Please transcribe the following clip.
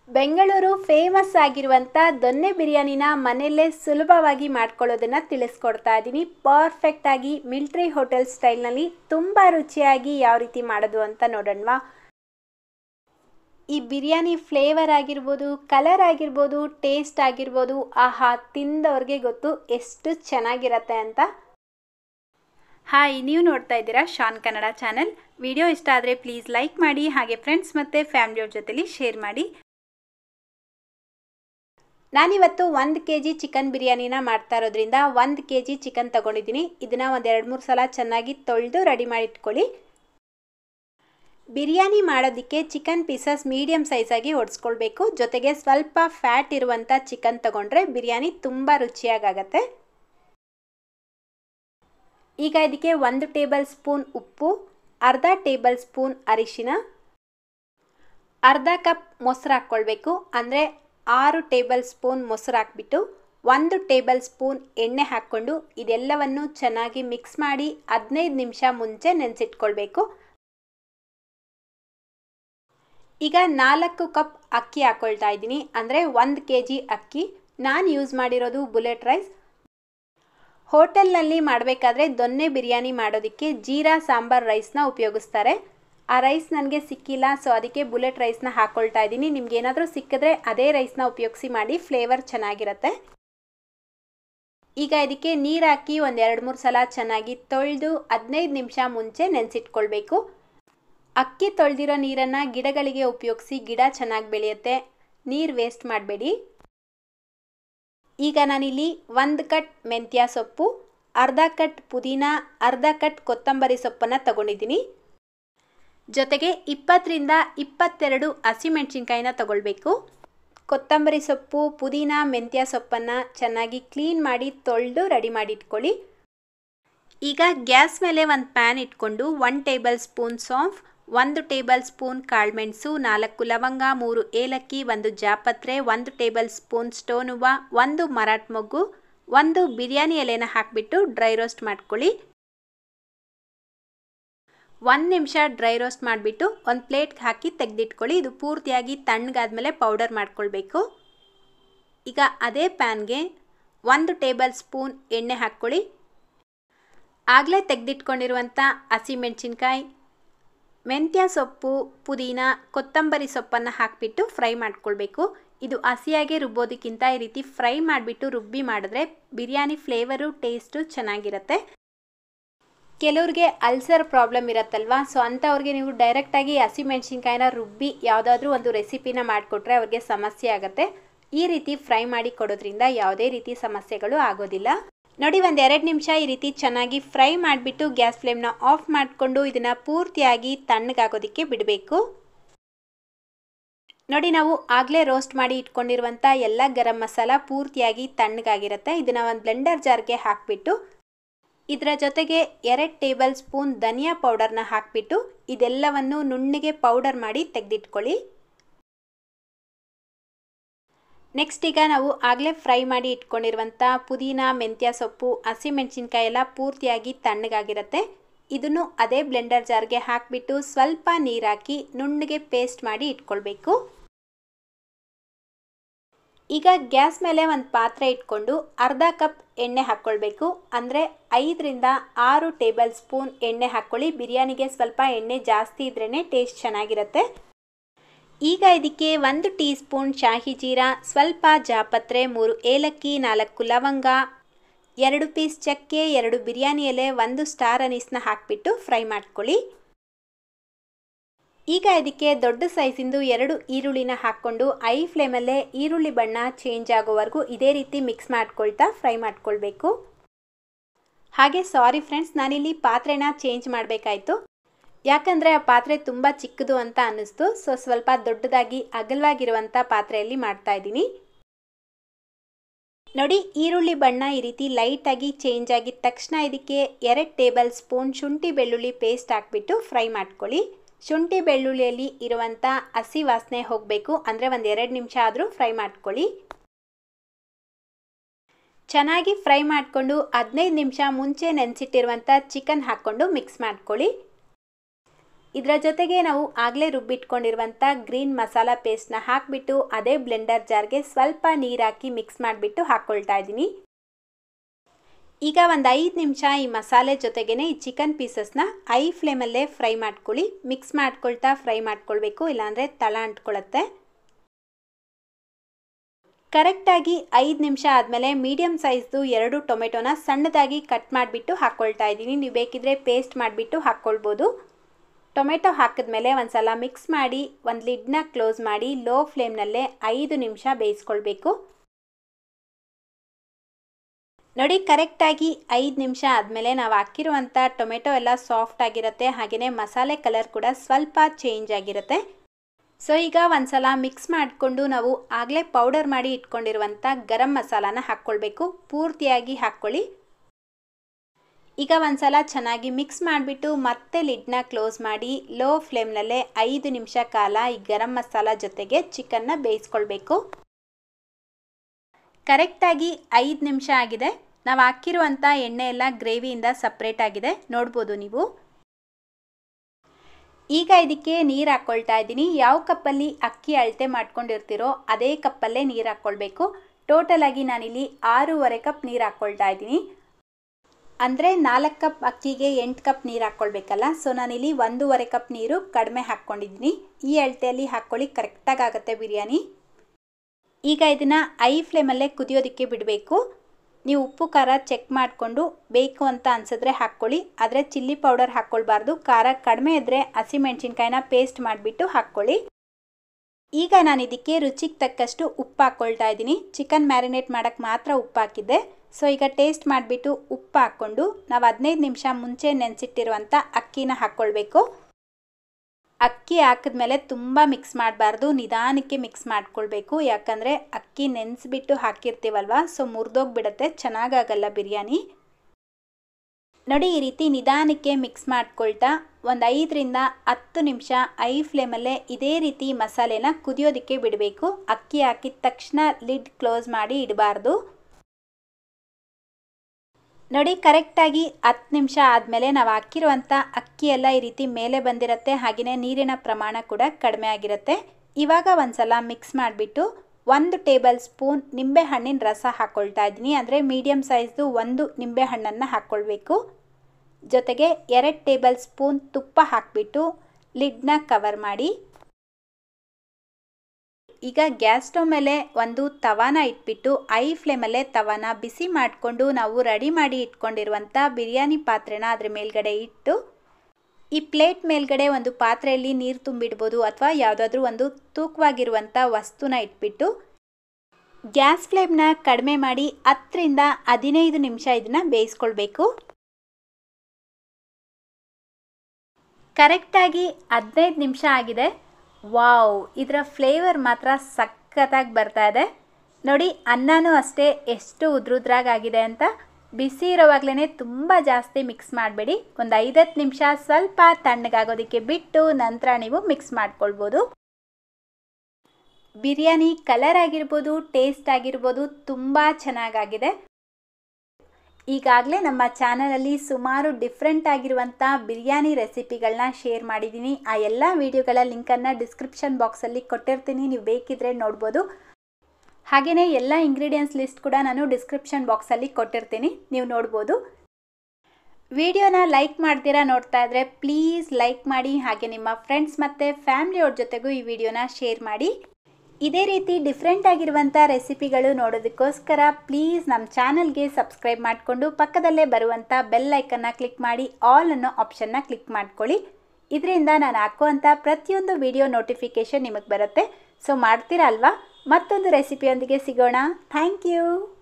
Bengaluru famous ಆಗಿರುವಂಥ ದೊನ್ನೆ ಬಿರಿಯಾನಿನ ಮನೆಯಲ್ಲೇ ಸುಲಭವಾಗಿ ಮಾಡ್ಕೊಳ್ಳೋದನ್ನು ತಿಳಿಸ್ಕೊಡ್ತಾ ಇದ್ದೀನಿ ಪರ್ಫೆಕ್ಟಾಗಿ ಮಿಲ್ಟ್ರಿ ಹೋಟೆಲ್ ಸ್ಟೈಲ್ನಲ್ಲಿ ತುಂಬ ರುಚಿಯಾಗಿ ಯಾವ ರೀತಿ ಮಾಡೋದು ಅಂತ ನೋಡೋಣವಾ ಈ ಬಿರಿಯಾನಿ ಫ್ಲೇವರ್ ಆಗಿರ್ಬೋದು ಕಲರ್ ಆಗಿರ್ಬೋದು ಟೇಸ್ಟ್ ಆಗಿರ್ಬೋದು ಆಹಾ ತಿಂದವ್ರಿಗೆ ಗೊತ್ತು ಎಷ್ಟು ಚೆನ್ನಾಗಿರತ್ತೆ ಅಂತ ಹಾಯ್ ನೀವು ನೋಡ್ತಾ ಇದ್ದೀರಾ ಶಾನ್ ಕನ್ನಡ ಚಾನಲ್ ವಿಡಿಯೋ ಇಷ್ಟ ಆದರೆ ಪ್ಲೀಸ್ ಲೈಕ್ ಮಾಡಿ ಹಾಗೆ ಫ್ರೆಂಡ್ಸ್ ಮತ್ತು ಫ್ಯಾಮಿಲಿಯವ್ರ ಜೊತೆಲಿ ಶೇರ್ ಮಾಡಿ ನಾನಿವತ್ತು ಒಂದು ಕೆ ಜಿ ಚಿಕನ್ ಬಿರಿಯಾನಿನ ಮಾಡ್ತಾ ಇರೋದ್ರಿಂದ ಒಂದು ಕೆ ಜಿ ಚಿಕನ್ ತೊಗೊಂಡಿದ್ದೀನಿ ಇದನ್ನು ಒಂದು ಎರಡು ಮೂರು ಸಲ ಚೆನ್ನಾಗಿ ತೊಳೆದು ರೆಡಿ ಮಾಡಿ ಇಟ್ಕೊಳ್ಳಿ ಬಿರಿಯಾನಿ ಮಾಡೋದಕ್ಕೆ ಚಿಕನ್ ಪೀಸಸ್ ಮೀಡಿಯಮ್ ಸೈಜಾಗಿ ಹೊಡ್ಸ್ಕೊಳ್ಬೇಕು ಜೊತೆಗೆ ಸ್ವಲ್ಪ ಫ್ಯಾಟ್ ಇರುವಂಥ ಚಿಕನ್ ತಗೊಂಡ್ರೆ ಬಿರಿಯಾನಿ ತುಂಬ ರುಚಿಯಾಗತ್ತೆ ಈಗ ಇದಕ್ಕೆ ಒಂದು ಟೇಬಲ್ ಸ್ಪೂನ್ ಉಪ್ಪು ಅರ್ಧ ಟೇಬಲ್ ಸ್ಪೂನ್ ಅರಿಶಿನ ಅರ್ಧ ಕಪ್ ಮೊಸರು ಹಾಕ್ಕೊಳ್ಬೇಕು ಅಂದರೆ ಆರು ಟೇಬಲ್ ಸ್ಪೂನ್ ಮೊಸರು ಹಾಕ್ಬಿಟ್ಟು ಒಂದು ಟೇಬಲ್ ಸ್ಪೂನ್ ಎಣ್ಣೆ ಹಾಕ್ಕೊಂಡು ಇದೆಲ್ಲವನ್ನು ಚೆನ್ನಾಗಿ ಮಿಕ್ಸ್ ಮಾಡಿ ಹದಿನೈದು ನಿಮಿಷ ಮುಂಚೆ ನೆನೆಸಿಟ್ಕೊಳ್ಬೇಕು ಈಗ ನಾಲ್ಕು ಕಪ್ ಅಕ್ಕಿ ಹಾಕ್ಕೊಳ್ತಾ ಇದ್ದೀನಿ ಅಂದರೆ ಒಂದು ಕೆ ಜಿ ಅಕ್ಕಿ ನಾನು ಯೂಸ್ ಮಾಡಿರೋದು ಬುಲೆಟ್ ರೈಸ್ ಹೋಟೆಲ್ನಲ್ಲಿ ಮಾಡಬೇಕಾದ್ರೆ ದೊನ್ನೆ ಬಿರಿಯಾನಿ ಮಾಡೋದಕ್ಕೆ ಜೀರಾ ಸಾಂಬಾರ್ ರೈಸ್ನ ಉಪಯೋಗಿಸ್ತಾರೆ ಆ ರೈಸ್ ನನಗೆ ಸಿಕ್ಕಿಲ್ಲ ಸೊ ಅದಕ್ಕೆ ಬುಲೆಟ್ ರೈಸ್ನ ಹಾಕ್ಕೊಳ್ತಾ ಇದ್ದೀನಿ ನಿಮ್ಗೆ ಏನಾದರೂ ಸಿಕ್ಕಿದ್ರೆ ಅದೇ ರೈಸ್ನ ಉಪಯೋಗಿಸಿ ಮಾಡಿ ಫ್ಲೇವರ್ ಚೆನ್ನಾಗಿರುತ್ತೆ ಈಗ ಇದಕ್ಕೆ ನೀರು ಹಾಕಿ ಒಂದು ಎರಡು ಮೂರು ಸಲ ಚೆನ್ನಾಗಿ ತೊಳೆದು ಹದಿನೈದು ನಿಮಿಷ ಮುಂಚೆ ನೆನೆಸಿಟ್ಕೊಳ್ಬೇಕು ಅಕ್ಕಿ ತೊಳೆದಿರೋ ನೀರನ್ನು ಗಿಡಗಳಿಗೆ ಉಪಯೋಗಿಸಿ ಗಿಡ ಚೆನ್ನಾಗಿ ಬೆಳೆಯುತ್ತೆ ನೀರು ವೇಸ್ಟ್ ಮಾಡಬೇಡಿ ಈಗ ನಾನಿಲ್ಲಿ ಒಂದು ಕಟ್ ಮೆಂತ್ಯ ಸೊಪ್ಪು ಅರ್ಧ ಕಟ್ ಪುದೀನ ಅರ್ಧ ಕಟ್ ಕೊತ್ತಂಬರಿ ಸೊಪ್ಪನ್ನು ತಗೊಂಡಿದ್ದೀನಿ ಜೊತೆಗೆ ಇಪ್ಪತ್ತರಿಂದ ಇಪ್ಪತ್ತೆರಡು ಹಸಿಮೆಣ್ಸಿನ್ಕಾಯಿನ ತಗೊಳ್ಬೇಕು ಕೊತ್ತಂಬರಿ ಸೊಪ್ಪು ಪುದೀನ ಮೆಂತ್ಯ ಸೊಪ್ಪನ್ನು ಚೆನ್ನಾಗಿ ಕ್ಲೀನ್ ಮಾಡಿ ತೊಳೆದು ರೆಡಿ ಮಾಡಿ ಇಟ್ಕೊಳ್ಳಿ ಈಗ ಗ್ಯಾಸ್ ಮೇಲೆ ಒಂದು ಪ್ಯಾನ್ ಇಟ್ಕೊಂಡು ಒನ್ ಟೇಬಲ್ ಸ್ಪೂನ್ ಸಾಂಫ್ ಒಂದು ಟೇಬಲ್ ಸ್ಪೂನ್ ಕಾಳುಮೆಣಸು ನಾಲ್ಕು ಲವಂಗ ಮೂರು ಏಲಕ್ಕಿ ಒಂದು ಜಾಪತ್ರೆ ಒಂದು ಟೇಬಲ್ ಸ್ಪೂನ್ ಸ್ಟೋನ್ ಹೂವು ಒಂದು ಮರಾಠ ಮೊಗ್ಗು ಒಂದು ಬಿರಿಯಾನಿ ಎಲೆನ ಹಾಕಿಬಿಟ್ಟು ಡ್ರೈ ರೋಸ್ಟ್ ಮಾಡ್ಕೊಳ್ಳಿ ಒಂದು ನಿಮಿಷ ಡ್ರೈ ರೋಸ್ಟ್ ಮಾಡಿಬಿಟ್ಟು ಒಂದು ಪ್ಲೇಟ್ಗೆ ಹಾಕಿ ತೆಗೆದಿಟ್ಕೊಳ್ಳಿ ಇದು ಪೂರ್ತಿಯಾಗಿ ತಣ್ಣಗಾದ್ಮೇಲೆ ಪೌಡರ್ ಮಾಡ್ಕೊಳ್ಬೇಕು ಈಗ ಅದೇ ಪ್ಯಾನ್ಗೆ ಒಂದು ಟೇಬಲ್ ಸ್ಪೂನ್ ಎಣ್ಣೆ ಹಾಕ್ಕೊಳ್ಳಿ ಆಗಲೇ ತೆಗೆದಿಟ್ಕೊಂಡಿರುವಂಥ ಹಸಿಮೆಣ್ಸಿನ್ಕಾಯಿ ಮೆಂತ್ಯ ಸೊಪ್ಪು ಪುದೀನ ಕೊತ್ತಂಬರಿ ಸೊಪ್ಪನ್ನು ಹಾಕಿಬಿಟ್ಟು ಫ್ರೈ ಮಾಡ್ಕೊಳ್ಬೇಕು ಇದು ಹಸಿಯಾಗೆ ರುಬ್ಬೋದಕ್ಕಿಂತ ಈ ರೀತಿ ಫ್ರೈ ಮಾಡಿಬಿಟ್ಟು ರುಬ್ಬಿ ಮಾಡಿದ್ರೆ ಬಿರಿಯಾನಿ ಫ್ಲೇವರು ಟೇಸ್ಟು ಚೆನ್ನಾಗಿರುತ್ತೆ ಕೆಲವ್ರಿಗೆ ಅಲ್ಸರ್ ಪ್ರಾಬ್ಲಮ್ ಇರುತ್ತಲ್ವಾ ಸೊ ಅಂಥವ್ರಿಗೆ ನೀವು ಡೈರೆಕ್ಟಾಗಿ ಹಸಿಮೆಣ್ಸಿನ್ಕಾಯಿನ ರುಬ್ಬಿ ಯಾವುದಾದ್ರೂ ಒಂದು ರೆಸಿಪಿನ ಮಾಡಿಕೊಟ್ರೆ ಅವ್ರಿಗೆ ಸಮಸ್ಯೆ ಆಗುತ್ತೆ ಈ ರೀತಿ ಫ್ರೈ ಮಾಡಿ ಕೊಡೋದ್ರಿಂದ ಯಾವುದೇ ರೀತಿ ಸಮಸ್ಯೆಗಳು ಆಗೋದಿಲ್ಲ ನೋಡಿ ಒಂದು ಎರಡು ನಿಮಿಷ ಈ ರೀತಿ ಚೆನ್ನಾಗಿ ಫ್ರೈ ಮಾಡಿಬಿಟ್ಟು ಗ್ಯಾಸ್ ಫ್ಲೇಮ್ನ ಆಫ್ ಮಾಡಿಕೊಂಡು ಇದನ್ನು ಪೂರ್ತಿಯಾಗಿ ತಣ್ಣಗಾಗೋದಕ್ಕೆ ಬಿಡಬೇಕು ನೋಡಿ ನಾವು ಆಗಲೇ ರೋಸ್ಟ್ ಮಾಡಿ ಇಟ್ಕೊಂಡಿರುವಂಥ ಎಲ್ಲ ಗರಂ ಮಸಾಲ ಪೂರ್ತಿಯಾಗಿ ತಣ್ಣಗಾಗಿರುತ್ತೆ ಇದನ್ನು ಒಂದು ಬ್ಲೆಂಡರ್ ಜಾರ್ಗೆ ಹಾಕಿಬಿಟ್ಟು ಇದರ ಜೊತೆಗೆ ಎರಡು ಟೇಬಲ್ ಸ್ಪೂನ್ ಧನಿಯಾ ಪೌಡರ್ನ ಹಾಕಿಬಿಟ್ಟು ಇದೆಲ್ಲವನ್ನು ನುಣ್ಣಗೆ ಪೌಡರ್ ಮಾಡಿ ತೆಗೆದಿಟ್ಕೊಳ್ಳಿ ನೆಕ್ಸ್ಟ್ ಈಗ ನಾವು ಆಗಲೇ ಫ್ರೈ ಮಾಡಿ ಇಟ್ಕೊಂಡಿರುವಂಥ ಪುದೀನ ಮೆಂತ್ಯ ಸೊಪ್ಪು ಹಸಿಮೆಣ್ಸಿನ್ಕಾಯಿ ಎಲ್ಲ ಪೂರ್ತಿಯಾಗಿ ತಣ್ಣಗಾಗಿರುತ್ತೆ ಇದನ್ನು ಅದೇ ಬ್ಲೆಂಡರ್ ಜಾರ್ಗೆ ಹಾಕಿಬಿಟ್ಟು ಸ್ವಲ್ಪ ನೀರು ಹಾಕಿ ನುಣ್ಣಗೆ ಪೇಸ್ಟ್ ಮಾಡಿ ಇಟ್ಕೊಳ್ಬೇಕು ಈಗ ಗ್ಯಾಸ್ ಮೇಲೆ ಒಂದು ಪಾತ್ರೆ ಇಟ್ಕೊಂಡು ಅರ್ಧ ಕಪ್ ಎಣ್ಣೆ ಹಾಕ್ಕೊಳ್ಬೇಕು ಅಂದರೆ ಐದರಿಂದ ಆರು ಟೇಬಲ್ ಸ್ಪೂನ್ ಎಣ್ಣೆ ಹಾಕ್ಕೊಳ್ಳಿ ಬಿರಿಯಾನಿಗೆ ಸ್ವಲ್ಪ ಎಣ್ಣೆ ಜಾಸ್ತಿ ಇದ್ರೇ ಟೇಸ್ಟ್ ಚೆನ್ನಾಗಿರುತ್ತೆ ಈಗ ಇದಕ್ಕೆ ಒಂದು ಟೀ ಸ್ಪೂನ್ ಶಾಹಿ ಜೀರಾ ಸ್ವಲ್ಪ ಜಾಪತ್ರೆ ಮೂರು ಏಲಕ್ಕಿ ನಾಲ್ಕು ಲವಂಗ ಎರಡು ಪೀಸ್ ಚಕ್ಕೆ ಎರಡು ಬಿರಿಯಾನಿ ಎಲೆ ಒಂದು ಸ್ಟಾರ್ ಅನೀಸ್ನ ಹಾಕಿಬಿಟ್ಟು ಫ್ರೈ ಮಾಡ್ಕೊಳ್ಳಿ ಈಗ ಇದಕ್ಕೆ ದೊಡ್ಡ ಸೈಜಿಂದು ಎರಡು ಈರುಳ್ಳಿನ ಹಾಕ್ಕೊಂಡು ಐ ಫ್ಲೇಮಲ್ಲೇ ಈರುಳ್ಳಿ ಬಣ್ಣ ಚೇಂಜ್ ಆಗೋವರೆಗೂ ಇದೇ ರೀತಿ ಮಿಕ್ಸ್ ಮಾಡ್ಕೊಳ್ತಾ ಫ್ರೈ ಮಾಡ್ಕೊಳ್ಬೇಕು ಹಾಗೆ ಸಾರಿ ಫ್ರೆಂಡ್ಸ್ ನಾನಿಲ್ಲಿ ಪಾತ್ರೆನ ಚೇಂಜ್ ಮಾಡಬೇಕಾಯ್ತು ಯಾಕಂದರೆ ಆ ಪಾತ್ರೆ ತುಂಬ ಚಿಕ್ಕದು ಅಂತ ಅನ್ನಿಸ್ತು ಸೊ ಸ್ವಲ್ಪ ದೊಡ್ಡದಾಗಿ ಅಗಲವಾಗಿರುವಂಥ ಪಾತ್ರೆಯಲ್ಲಿ ಮಾಡ್ತಾ ಇದ್ದೀನಿ ನೋಡಿ ಈರುಳ್ಳಿ ಬಣ್ಣ ಈ ರೀತಿ ಲೈಟಾಗಿ ಚೇಂಜ್ ಆಗಿದ ತಕ್ಷಣ ಇದಕ್ಕೆ ಎರಡು ಟೇಬಲ್ ಸ್ಪೂನ್ ಶುಂಠಿ ಬೆಳ್ಳುಳ್ಳಿ ಪೇಸ್ಟ್ ಹಾಕ್ಬಿಟ್ಟು ಫ್ರೈ ಮಾಡ್ಕೊಳ್ಳಿ ಶುಂಠಿ ಬೆಳ್ಳುಳ್ಳಿಯಲ್ಲಿ ಇರುವಂಥ ಹಸಿ ವಾಸನೆ ಹೋಗಬೇಕು ಅಂದರೆ ಒಂದು ಎರಡು ನಿಮಿಷ ಆದರೂ ಫ್ರೈ ಮಾಡ್ಕೊಳ್ಳಿ ಚೆನ್ನಾಗಿ ಫ್ರೈ ಮಾಡಿಕೊಂಡು ಹದಿನೈದು ನಿಮಿಷ ಮುಂಚೆ ನೆನೆಸಿಟ್ಟಿರುವಂಥ ಚಿಕನ್ ಹಾಕ್ಕೊಂಡು ಮಿಕ್ಸ್ ಮಾಡ್ಕೊಳ್ಳಿ ಇದರ ಜೊತೆಗೆ ನಾವು ಆಗಲೇ ರುಬ್ಬಿಟ್ಕೊಂಡಿರುವಂಥ ಗ್ರೀನ್ ಮಸಾಲ ಪೇಸ್ಟ್ನ ಹಾಕಿಬಿಟ್ಟು ಅದೇ ಬ್ಲೆಂಡರ್ ಜಾರ್ಗೆ ಸ್ವಲ್ಪ ನೀರು ಹಾಕಿ ಮಿಕ್ಸ್ ಮಾಡಿಬಿಟ್ಟು ಹಾಕ್ಕೊಳ್ತಾ ಇದ್ದೀನಿ ಈಗ ಒಂದು ಐದು ನಿಮಿಷ ಈ ಮಸಾಲೆ ಜೊತೆಗೇ ಈ ಚಿಕನ್ ಪೀಸಸ್ನ ಐ ಫ್ಲೇಮಲ್ಲೇ ಫ್ರೈ ಮಾಡ್ಕೊಳ್ಳಿ ಮಿಕ್ಸ್ ಮಾಡ್ಕೊಳ್ತಾ ಫ್ರೈ ಮಾಡ್ಕೊಳ್ಬೇಕು ಇಲ್ಲಾಂದರೆ ತಳ ಅಂಟ್ಕೊಳ್ಳುತ್ತೆ ಕರೆಕ್ಟಾಗಿ ಐದು ನಿಮಿಷ ಆದಮೇಲೆ ಮೀಡಿಯಮ್ ಸೈಜ್ದು ಎರಡು ಟೊಮೆಟೊನ ಸಣ್ಣದಾಗಿ ಕಟ್ ಮಾಡಿಬಿಟ್ಟು ಹಾಕ್ಕೊಳ್ತಾ ಇದ್ದೀನಿ ನೀವು ಬೇಕಿದ್ರೆ ಪೇಸ್ಟ್ ಮಾಡಿಬಿಟ್ಟು ಹಾಕ್ಕೊಳ್ಬೋದು ಟೊಮೆಟೊ ಹಾಕಿದ್ಮೇಲೆ ಒಂದು ಸಲ ಮಿಕ್ಸ್ ಮಾಡಿ ಒಂದು ಲಿಡ್ನ ಕ್ಲೋಸ್ ಮಾಡಿ ಲೋ ಫ್ಲೇಮ್ನಲ್ಲೇ ಐದು ನಿಮಿಷ ಬೇಯಿಸ್ಕೊಳ್ಬೇಕು ನೋಡಿ ಕರೆಕ್ಟಾಗಿ ಐದು ನಿಮಿಷ ಆದಮೇಲೆ ನಾವು ಹಾಕಿರುವಂಥ ಟೊಮೆಟೊ ಎಲ್ಲ ಸಾಫ್ಟ್ ಆಗಿರುತ್ತೆ ಹಾಗೆಯೇ ಮಸಾಲೆ ಕಲರ್ ಕೂಡ ಸ್ವಲ್ಪ ಚೇಂಜ್ ಆಗಿರುತ್ತೆ ಸೊ ಈಗ ಒಂದ್ಸಲ ಮಿಕ್ಸ್ ಮಾಡಿಕೊಂಡು ನಾವು ಆಗಲೇ ಪೌಡರ್ ಮಾಡಿ ಇಟ್ಕೊಂಡಿರುವಂಥ ಗರಂ ಮಸಾಲಾನ ಹಾಕ್ಕೊಳ್ಬೇಕು ಪೂರ್ತಿಯಾಗಿ ಹಾಕ್ಕೊಳ್ಳಿ ಈಗ ಒಂದ್ಸಲ ಚೆನ್ನಾಗಿ ಮಿಕ್ಸ್ ಮಾಡಿಬಿಟ್ಟು ಮತ್ತೆ ಲಿಡ್ನ ಕ್ಲೋಸ್ ಮಾಡಿ ಲೋ ಫ್ಲೇಮ್ನಲ್ಲೇ ಐದು ನಿಮಿಷ ಕಾಲ ಈ ಗರಂ ಮಸಾಲ ಜೊತೆಗೆ ಚಿಕನ್ನ ಬೇಯಿಸ್ಕೊಳ್ಬೇಕು ಕರೆಕ್ಟಾಗಿ ಐದು ನಿಮಿಷ ಆಗಿದೆ ನಾವು ಹಾಕಿರುವಂಥ ಎಣ್ಣೆ ಎಲ್ಲ ಗ್ರೇವಿಯಿಂದ ಸಪ್ರೇಟ್ ಆಗಿದೆ ನೋಡ್ಬೋದು ನೀವು ಈಗ ಇದಕ್ಕೆ ನೀರು ಹಾಕ್ಕೊಳ್ತಾ ಇದ್ದೀನಿ ಯಾವ ಕಪ್ಪಲ್ಲಿ ಅಕ್ಕಿ ಅಳತೆ ಮಾಡ್ಕೊಂಡಿರ್ತೀರೋ ಅದೇ ಕಪ್ಪಲ್ಲೇ ನೀರು ಹಾಕ್ಕೊಳ್ಬೇಕು ಟೋಟಲ್ ಆಗಿ ನಾನಿಲ್ಲಿ ಆರೂವರೆ ಕಪ್ ನೀರು ಹಾಕ್ಕೊಳ್ತಾ ಇದ್ದೀನಿ ಅಂದರೆ ನಾಲ್ಕು ಕಪ್ ಅಕ್ಕಿಗೆ ಎಂಟು ಕಪ್ ನೀರು ಹಾಕ್ಕೊಳ್ಬೇಕಲ್ಲ ಸೊ ನಾನಿಲ್ಲಿ ಒಂದೂವರೆ ಕಪ್ ನೀರು ಕಡಿಮೆ ಹಾಕ್ಕೊಂಡಿದ್ದೀನಿ ಈ ಅಳತೆಯಲ್ಲಿ ಹಾಕ್ಕೊಳ್ಳಿ ಕರೆಕ್ಟಾಗಿ ಆಗುತ್ತೆ ಬಿರಿಯಾನಿ ಈಗ ಇದನ್ನು ಐ ಫ್ಲೇಮಲ್ಲೇ ಕುದಿಯೋದಕ್ಕೆ ಬಿಡಬೇಕು ನೀವು ಉಪ್ಪು ಖಾರ ಚೆಕ್ ಮಾಡಿಕೊಂಡು ಬೇಕು ಅಂತ ಅನಿಸಿದ್ರೆ ಹಾಕ್ಕೊಳ್ಳಿ ಆದರೆ ಚಿಲ್ಲಿ ಪೌಡರ್ ಹಾಕ್ಕೊಳ್ಬಾರ್ದು ಖಾರ ಕಡಿಮೆ ಇದ್ದರೆ ಹಸಿಮೆಣ್ಸಿನ್ಕಾಯಿನ ಪೇಸ್ಟ್ ಮಾಡಿಬಿಟ್ಟು ಹಾಕ್ಕೊಳ್ಳಿ ಈಗ ನಾನು ಇದಕ್ಕೆ ರುಚಿಗೆ ತಕ್ಕಷ್ಟು ಉಪ್ಪು ಹಾಕ್ಕೊಳ್ತಾ ಇದ್ದೀನಿ ಚಿಕನ್ ಮ್ಯಾರಿನೇಟ್ ಮಾಡೋಕ್ಕೆ ಮಾತ್ರ ಉಪ್ಪು ಹಾಕಿದ್ದೆ ಸೊ ಈಗ ಟೇಸ್ಟ್ ಮಾಡಿಬಿಟ್ಟು ಉಪ್ಪು ಹಾಕ್ಕೊಂಡು ನಾವು ಹದಿನೈದು ನಿಮಿಷ ಮುಂಚೆ ನೆನೆಸಿಟ್ಟಿರುವಂಥ ಅಕ್ಕಿನ ಹಾಕ್ಕೊಳ್ಬೇಕು ಅಕ್ಕಿ ಹಾಕಿದ್ಮೇಲೆ ತುಂಬ ಮಿಕ್ಸ್ ಮಾಡಬಾರ್ದು ನಿಧಾನಕ್ಕೆ ಮಿಕ್ಸ್ ಮಾಡ್ಕೊಳ್ಬೇಕು ಯಾಕಂದರೆ ಅಕ್ಕಿ ನೆನೆಸ್ಬಿಟ್ಟು ಹಾಕಿರ್ತೀವಲ್ವ ಸೊ ಮುರಿದೋಗ್ಬಿಡತ್ತೆ ಚೆನ್ನಾಗಾಗಲ್ಲ ಬಿರಿಯಾನಿ ನೋಡಿ ಈ ರೀತಿ ನಿಧಾನಕ್ಕೆ ಮಿಕ್ಸ್ ಮಾಡ್ಕೊಳ್ತಾ ಒಂದು ಐದರಿಂದ ಹತ್ತು ನಿಮಿಷ ಐ ಫ್ಲೇಮಲ್ಲೇ ಇದೇ ರೀತಿ ಮಸಾಲೆನ ಕುದಿಯೋದಕ್ಕೆ ಬಿಡಬೇಕು ಅಕ್ಕಿ ಹಾಕಿದ ತಕ್ಷಣ ಲಿಡ್ ಕ್ಲೋಸ್ ಮಾಡಿ ಇಡಬಾರ್ದು ನೋಡಿ ಕರೆಕ್ಟಾಗಿ ಹತ್ತು ನಿಮಿಷ ಆದಮೇಲೆ ನಾವು ಹಾಕಿರುವಂಥ ಅಕ್ಕಿ ಎಲ್ಲ ಈ ರೀತಿ ಮೇಲೆ ಬಂದಿರುತ್ತೆ ಹಾಗೆಯೇ ನೀರಿನ ಪ್ರಮಾಣ ಕೂಡ ಕಡಿಮೆ ಆಗಿರುತ್ತೆ ಇವಾಗ ಒಂದ್ಸಲ ಮಿಕ್ಸ್ ಮಾಡಿಬಿಟ್ಟು ಒಂದು ಟೇಬಲ್ ಸ್ಪೂನ್ ನಿಂಬೆಹಣ್ಣಿನ ರಸ ಹಾಕ್ಕೊಳ್ತಾ ಇದ್ದೀನಿ ಅಂದರೆ ಮೀಡಿಯಮ್ ಸೈಜ್ದು ಒಂದು ನಿಂಬೆಹಣ್ಣನ್ನು ಹಾಕ್ಕೊಳ್ಬೇಕು ಜೊತೆಗೆ ಎರಡು ಟೇಬಲ್ ಸ್ಪೂನ್ ತುಪ್ಪ ಹಾಕಿಬಿಟ್ಟು ಲಿಡ್ನ ಕವರ್ ಮಾಡಿ ಈಗ ಗ್ಯಾಸ್ ಸ್ಟವ್ ಮೇಲೆ ಒಂದು ತವಾನ ಇಟ್ಬಿಟ್ಟು ಐ ಫ್ಲೇಮಲ್ಲೇ ತವಾನ ಬಿಸಿ ಮಾಡಿಕೊಂಡು ನಾವು ರೆಡಿ ಮಾಡಿ ಇಟ್ಕೊಂಡಿರುವಂಥ ಬಿರಿಯಾನಿ ಪಾತ್ರೆನ ಅದ್ರ ಮೇಲ್ಗಡೆ ಇಟ್ಟು ಈ ಪ್ಲೇಟ್ ಮೇಲ್ಗಡೆ ಒಂದು ಪಾತ್ರೆಯಲ್ಲಿ ನೀರು ತುಂಬಿಡ್ಬೋದು ಅಥವಾ ಯಾವುದಾದ್ರೂ ಒಂದು ತೂಕವಾಗಿರುವಂಥ ವಸ್ತುನ ಇಟ್ಬಿಟ್ಟು ಗ್ಯಾಸ್ ಫ್ಲೇಮ್ನ ಕಡಿಮೆ ಮಾಡಿ ಹತ್ತರಿಂದ ಹದಿನೈದು ನಿಮಿಷ ಇದನ್ನು ಬೇಯಿಸ್ಕೊಳ್ಬೇಕು ಕರೆಕ್ಟಾಗಿ ಹದಿನೈದು ನಿಮಿಷ ಆಗಿದೆ ವಾವ್ ಇದರ ಫ್ಲೇವರ್ ಮಾತ್ರ ಸಖತ್ತಾಗಿ ಬರ್ತಾ ಇದೆ ನೋಡಿ ಅನ್ನನೂ ಅಷ್ಟೇ ಎಷ್ಟು ಉದ್ರುದ್ರಾಗಿದೆ ಅಂತ ಬಿಸಿ ಇರೋವಾಗಲೇ ತುಂಬ ಜಾಸ್ತಿ ಮಿಕ್ಸ್ ಮಾಡಬೇಡಿ ಒಂದು ಐದತ್ತು ನಿಮಿಷ ಸ್ವಲ್ಪ ತಣ್ಣಗಾಗೋದಕ್ಕೆ ಬಿಟ್ಟು ನಂತರ ನೀವು ಮಿಕ್ಸ್ ಮಾಡ್ಕೊಳ್ಬೋದು ಬಿರಿಯಾನಿ ಕಲರ್ ಆಗಿರ್ಬೋದು ಟೇಸ್ಟ್ ಆಗಿರ್ಬೋದು ತುಂಬ ಚೆನ್ನಾಗಾಗಿದೆ ಈಗಾಗಲೇ ನಮ್ಮ ಚಾನಲಲ್ಲಿ ಸುಮಾರು ಡಿಫ್ರೆಂಟ್ ಆಗಿರುವಂಥ ಬಿರಿಯಾನಿ ರೆಸಿಪಿಗಳನ್ನ ಶೇರ್ ಮಾಡಿದ್ದೀನಿ ಆ ಎಲ್ಲ ವಿಡಿಯೋಗಳ ಲಿಂಕನ್ನು ಡಿಸ್ಕ್ರಿಪ್ಷನ್ ಬಾಕ್ಸಲ್ಲಿ ಕೊಟ್ಟಿರ್ತೀನಿ ನೀವು ಬೇಕಿದ್ರೆ ನೋಡ್ಬೋದು ಹಾಗೆಯೇ ಎಲ್ಲ ಇಂಗ್ರೀಡಿಯೆಂಟ್ಸ್ ಲಿಸ್ಟ್ ಕೂಡ ನಾನು ಡಿಸ್ಕ್ರಿಪ್ಷನ್ ಬಾಕ್ಸಲ್ಲಿ ಕೊಟ್ಟಿರ್ತೀನಿ ನೀವು ನೋಡ್ಬೋದು ವಿಡಿಯೋನ ಲೈಕ್ ಮಾಡ್ತೀರಾ ನೋಡ್ತಾ ಇದ್ದರೆ ಪ್ಲೀಸ್ ಲೈಕ್ ಮಾಡಿ ಹಾಗೆ ನಿಮ್ಮ ಫ್ರೆಂಡ್ಸ್ ಮತ್ತು ಫ್ಯಾಮ್ಲಿಯವ್ರ ಜೊತೆಗೂ ಈ ವಿಡಿಯೋನ ಶೇರ್ ಮಾಡಿ ಇದೇ ರೀತಿ ಡಿಫ್ರೆಂಟ್ ಆಗಿರುವಂಥ ರೆಸಿಪಿಗಳು ನೋಡೋದಕ್ಕೋಸ್ಕರ ಪ್ಲೀಸ್ ನಮ್ಮ ಚಾನಲ್ಗೆ ಸಬ್ಸ್ಕ್ರೈಬ್ ಮಾಡಿಕೊಂಡು ಪಕ್ಕದಲ್ಲೇ ಬರುವಂಥ ಬೆಲ್ ಐಕನ್ನ ಕ್ಲಿಕ್ ಮಾಡಿ ಆಲ್ ಅನ್ನೋ ಆಪ್ಷನ್ನ ಕ್ಲಿಕ್ ಮಾಡ್ಕೊಳ್ಳಿ ಇದರಿಂದ ನಾನು ಹಾಕುವಂಥ ಪ್ರತಿಯೊಂದು ವಿಡಿಯೋ ನೋಟಿಫಿಕೇಷನ್ ನಿಮಗೆ ಬರುತ್ತೆ ಸೊ ಮಾಡ್ತೀರಾ ಅಲ್ವಾ ಮತ್ತೊಂದು ರೆಸಿಪಿಯೊಂದಿಗೆ ಸಿಗೋಣ ಥ್ಯಾಂಕ್ ಯು